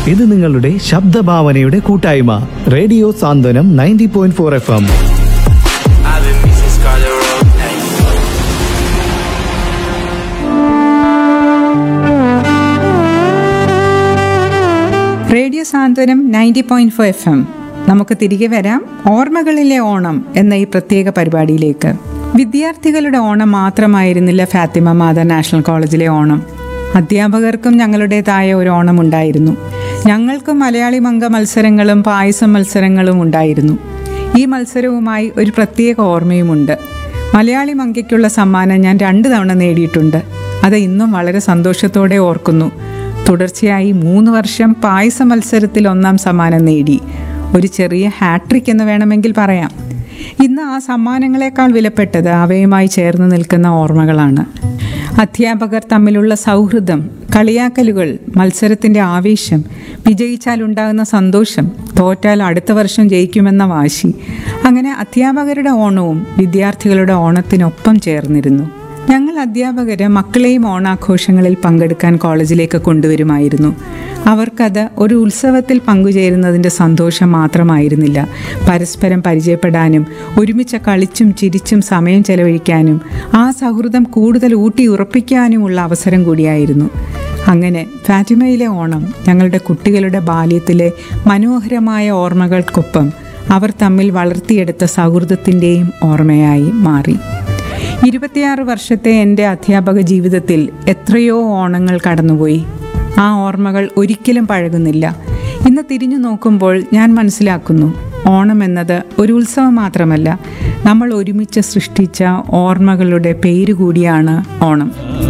ഇത് നിങ്ങളുടെ ശബ്ദഭാവനയുടെ കൂട്ടായ്മ radio Santhwanam ninety point four F M I've been missing Scarlet Road. Hey. Radio Santhwanam ninety point four F M നമുക്ക് തിരികെ വരാം ഓർമ്മകളിലെ ഓണം എന്ന ഈ പ്രത്യേക പരിപാടിയിലേക്ക് വിദ്യാർത്ഥികളുടെ ഓണം മാത്രമായിരുന്നില്ല ഫാത്തിമ മാത നാഷണൽ കോളേജിലെ ഓണം അധ്യാപകർക്കും ഞങ്ങളുടേതായ ഒരു ഓണം ഉണ്ടായിരുന്നു ഞങ്ങൾക്കും മലയാളി മംഗ മത്സരങ്ങളും പായസം മത്സരങ്ങളും ഉണ്ടായിരുന്നു ഈ മത്സരവുമായി ഒരു പ്രത്യേക ഓർമ്മയുമുണ്ട് മലയാളി മങ്കയ്ക്കുള്ള സമ്മാനം ഞാൻ രണ്ട് തവണ നേടിയിട്ടുണ്ട് അത് ഇന്നും വളരെ സന്തോഷത്തോടെ ഓർക്കുന്നു തുടർച്ചയായി മൂന്ന് വർഷം പായസ മത്സരത്തിൽ ഒന്നാം സമ്മാനം നേടി ഒരു ചെറിയ ഹാട്രിക് എന്ന് വേണമെങ്കിൽ പറയാം ഇന്ന് ആ സമ്മാനങ്ങളെക്കാൾ വിലപ്പെട്ടത് അവയുമായി ചേർന്ന് നിൽക്കുന്ന ഓർമ്മകളാണ് അധ്യാപകർ തമ്മിലുള്ള സൗഹൃദം കളിയാക്കലുകൾ മത്സരത്തിൻ്റെ ആവേശം വിജയിച്ചാൽ ഉണ്ടാകുന്ന സന്തോഷം തോറ്റാൽ അടുത്ത വർഷം ജയിക്കുമെന്ന വാശി അങ്ങനെ അധ്യാപകരുടെ ഓണവും വിദ്യാർത്ഥികളുടെ ഓണത്തിനൊപ്പം ചേർന്നിരുന്നു ഞങ്ങൾ അധ്യാപകര് മക്കളെയും ഓണാഘോഷങ്ങളിൽ പങ്കെടുക്കാൻ കോളേജിലേക്ക് കൊണ്ടുവരുമായിരുന്നു അവർക്കത് ഒരു ഉത്സവത്തിൽ പങ്കുചേരുന്നതിൻ്റെ സന്തോഷം മാത്രമായിരുന്നില്ല പരസ്പരം പരിചയപ്പെടാനും ഒരുമിച്ച് കളിച്ചും ചിരിച്ചും സമയം ചെലവഴിക്കാനും ആ സൗഹൃദം കൂടുതൽ ഊട്ടി ഉറപ്പിക്കാനുമുള്ള അവസരം കൂടിയായിരുന്നു അങ്ങനെ ഫാറ്റിമയിലെ ഓണം ഞങ്ങളുടെ കുട്ടികളുടെ ബാല്യത്തിലെ മനോഹരമായ ഓർമ്മകൾക്കൊപ്പം അവർ തമ്മിൽ വളർത്തിയെടുത്ത സൗഹൃദത്തിൻ്റെയും ഓർമ്മയായി മാറി ഇരുപത്തിയാറ് വർഷത്തെ എൻ്റെ അധ്യാപക ജീവിതത്തിൽ എത്രയോ ഓണങ്ങൾ കടന്നുപോയി ആ ഓർമ്മകൾ ഒരിക്കലും പഴകുന്നില്ല ഇന്ന് തിരിഞ്ഞു നോക്കുമ്പോൾ ഞാൻ മനസ്സിലാക്കുന്നു ഓണം എന്നത് ഒരു ഉത്സവം മാത്രമല്ല നമ്മൾ ഒരുമിച്ച് സൃഷ്ടിച്ച ഓർമ്മകളുടെ പേര് കൂടിയാണ് ഓണം